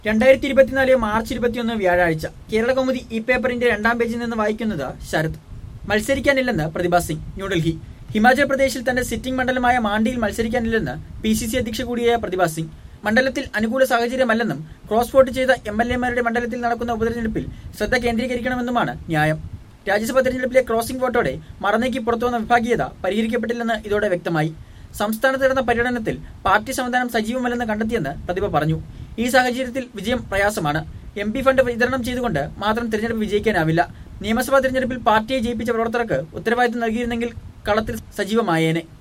രണ്ടായിരത്തി ഇരുപത്തിനാല് മാർച്ച് ഇരുപത്തിയൊന്ന് വ്യാഴാഴ്ച കേരള കൗമുദി ഈ പേപ്പറിന്റെ രണ്ടാം പേജിൽ നിന്ന് വായിക്കുന്നത് ശരത് മത്സരിക്കാനില്ലെന്ന് പ്രതിഭ സിംഗ് ന്യൂഡൽഹി ഹിമാചൽ പ്രദേശിൽ തന്റെ സിറ്റിംഗ് മണ്ഡലമായ മാണ്ടിയിൽ മത്സരിക്കാനില്ലെന്ന് പി സി സി അധ്യക്ഷ കൂടിയായ പ്രതിഭ സിംഗ് മണ്ഡലത്തിൽ അനുകൂല സാഹചര്യമല്ലെന്നും ക്രോസ് വോട്ട് ചെയ്ത എം എൽ എമാരുടെ മണ്ഡലത്തിൽ നടക്കുന്ന ഉപതെരഞ്ഞെടുപ്പിൽ ശ്രദ്ധ കേന്ദ്രീകരിക്കണമെന്നുമാണ് ന്യായം രാജ്യസഭാ തെരഞ്ഞെടുപ്പിലെ ക്രോസിംഗ് വോട്ടോടെ മറന്നേക്ക് പുറത്തുവന്ന വിഭാഗീയത പരിഹരിക്കപ്പെട്ടില്ലെന്ന് ഇതോടെ വ്യക്തമായി സംസ്ഥാനത്ത് നടന്ന പര്യടനത്തിൽ പാർട്ടി സംവിധാനം സജീവമല്ലെന്ന് കണ്ടെത്തിയെന്ന് പ്രതിഭ പറഞ്ഞു ഈ സാഹചര്യത്തിൽ വിജയം പ്രയാസമാണ് എം പി ഫണ്ട് വിതരണം ചെയ്തുകൊണ്ട് മാത്രം തിരഞ്ഞെടുപ്പ് വിജയിക്കാനാവില്ല നിയമസഭാ തിരഞ്ഞെടുപ്പിൽ പാർട്ടിയെ ജയിപ്പിച്ച പ്രവർത്തകർക്ക് ഉത്തരവാദിത്തം നൽകിയിരുന്നെങ്കിൽ കളത്തിൽ സജീവമായേനെ